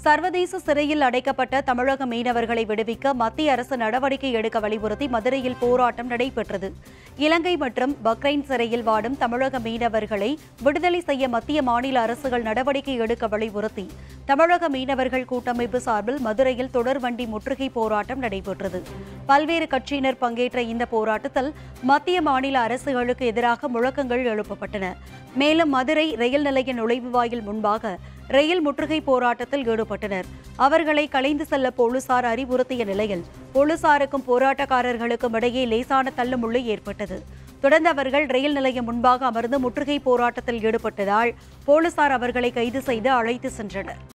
சர்வதேச சிறையில் அடைக்கப்பட்ட தமிழக மீனவர்களை விடுவிக்க மத்திய அரசு நடவடிக்கை எடுக்க வலியுறுத்தி மதுரையில் போராட்டம் நடைபெற்றது இலங்கை மற்றும் பக்ரைன் சிறையில் வாடும் தமிழக மீனவர்களை விடுதலை செய்ய மத்திய மாநில அரசுகள் நடவடிக்கை எடுக்க வலியுறுத்தி தமிழக மீனவர்கள் கூட்டமைப்பு சார்பில் மதுரையில் தொடர்வண்டி முற்றுகை போராட்டம் நடைபெற்றது பல்வேறு கட்சியினர் பங்கேற்ற இந்த போராட்டத்தில் மத்திய மாநில அரசுகளுக்கு எதிராக முழக்கங்கள் எழுப்பப்பட்டன மேலும் மதுரை ரயில் நிலைய நுழைவு வாயில் முன்பாக ரயில் முற்றுகை போராட்டத்தில் ஈடுபட்டனர் அவர்களை கலைந்து செல்ல போலீசார் அறிவுறுத்திய நிலையில் போலீசாருக்கும் போராட்டக்காரர்களுக்கும் இடையே லேசான தள்ளுமுள்ளு ஏற்பட்டது தொடர்ந்து அவர்கள் ரயில் நிலையம் முன்பாக அமர்ந்து முற்றுகை போராட்டத்தில் ஈடுபட்டதால் போலீசார் அவர்களை கைது செய்து அழைத்து சென்றனர்